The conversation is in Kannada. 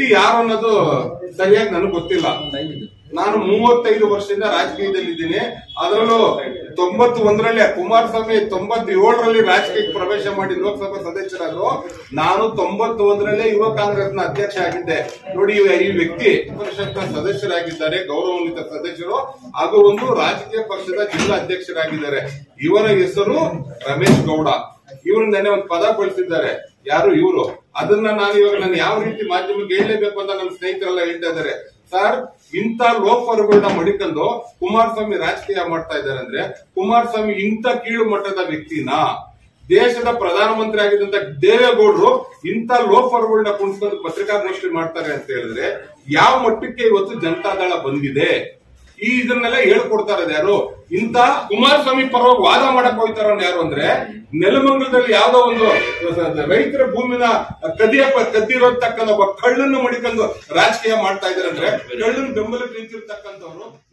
ಯಾರು ಅನ್ನೋದು ಸರಿಯಾಗಿ ನನಗೆ ಗೊತ್ತಿಲ್ಲ ನಾನು ಮೂವತ್ತೈದು ವರ್ಷದಿಂದ ರಾಜಕೀಯದಲ್ಲಿ ಇದ್ದೀನಿ ಅದರಲ್ಲೂ ತೊಂಬತ್ತು ಒಂದರಲ್ಲೇ ಕುಮಾರಸ್ವಾಮಿ ತೊಂಬತ್ತೇಳರಲ್ಲಿ ರಾಜಕೀಯಕ್ಕೆ ಪ್ರವೇಶ ಮಾಡಿ ಲೋಕಸಭಾ ಸದಸ್ಯರಾದ್ರು ನಾನು ತೊಂಬತ್ತು ಒಂದರಲ್ಲೇ ಯುವ ಕಾಂಗ್ರೆಸ್ನ ಅಧ್ಯಕ್ಷ ಆಗಿದ್ದೆ ನೋಡಿ ಈ- ಈ ವ್ಯಕ್ತಿ ಪರಿಷತ್ನ ಸದಸ್ಯರಾಗಿದ್ದಾರೆ ಗೌರವಾನ್ವಿತ ಸದಸ್ಯರು ಹಾಗೂ ಒಂದು ರಾಜಕೀಯ ಪಕ್ಷದ ಜಿಲ್ಲಾ ಅಧ್ಯಕ್ಷರಾಗಿದ್ದಾರೆ ಇವರ ಹೆಸರು ರಮೇಶ್ ಗೌಡ ಇವ್ರು ನೆನೆ ಒಂದು ಪದ ಬಳಸಿದ್ದಾರೆ ಯಾರು ಇವರು ಅದನ್ನ ನಾನು ಇವಾಗ ನಾನು ಯಾವ ರೀತಿ ಮಾಧ್ಯಮಕ್ಕೆ ಹೇಳಲೇಬೇಕು ಅಂತ ನನ್ನ ಸ್ನೇಹಿತರೆಲ್ಲ ಹೇಳ್ತಾ ಇದ್ದಾರೆ ಸರ್ ಇಂಥ ಲೋಫರ್ಗಳನ್ನ ಮಡಿಕೊಂಡು ಕುಮಾರಸ್ವಾಮಿ ರಾಜಕೀಯ ಮಾಡ್ತಾ ಇದ್ದಾರೆ ಅಂದ್ರೆ ಕುಮಾರಸ್ವಾಮಿ ಇಂಥ ಕೀಳು ಮಟ್ಟದ ವ್ಯಕ್ತಿನ ದೇಶದ ಪ್ರಧಾನಮಂತ್ರಿ ಆಗಿದ್ದಂತ ದೇವೇಗೌಡರು ಇಂಥ ಲೋಫರ್ಗಳನ್ನ ಕುಣಿಸ್ಕೊಂಡು ಪತ್ರಿಕಾಗೋಷ್ಠಿ ಮಾಡ್ತಾರೆ ಅಂತ ಹೇಳಿದ್ರೆ ಯಾವ ಮಟ್ಟಕ್ಕೆ ಇವತ್ತು ಜನತಾದಳ ಬಂದಿದೆ ಈ ಇದನ್ನೆಲ್ಲ ಹೇಳ್ಕೊಡ್ತಾ ಇರೋದು ಯಾರು ಇಂತ ಕುಮಾರಸ್ವಾಮಿ ಪರವಾಗಿ ವಾದ ಮಾಡಕ್ ಹೋಗ್ತಾರ ಯಾರು ಅಂದ್ರೆ ನೆಲಮಂಗಲದಲ್ಲಿ ಯಾವ್ದೋ ಒಂದು ರೈತರ ಭೂಮಿನ ಕದಿಯ ಕದ್ದಿರೋತಕ್ಕಂಥ ಒಬ್ಬ ಕಳ್ಳನ್ನು ಮಡಿಕೊಂಡು ರಾಜಕೀಯ ಮಾಡ್ತಾ ಇದಾರೆ ಅಂದ್ರೆ ಕಳ್ಳನ್ ಬೆಂಬಲಕ್ಕೆ ನಿಂತಿರ್ತಕ್ಕಂಥವ್ರು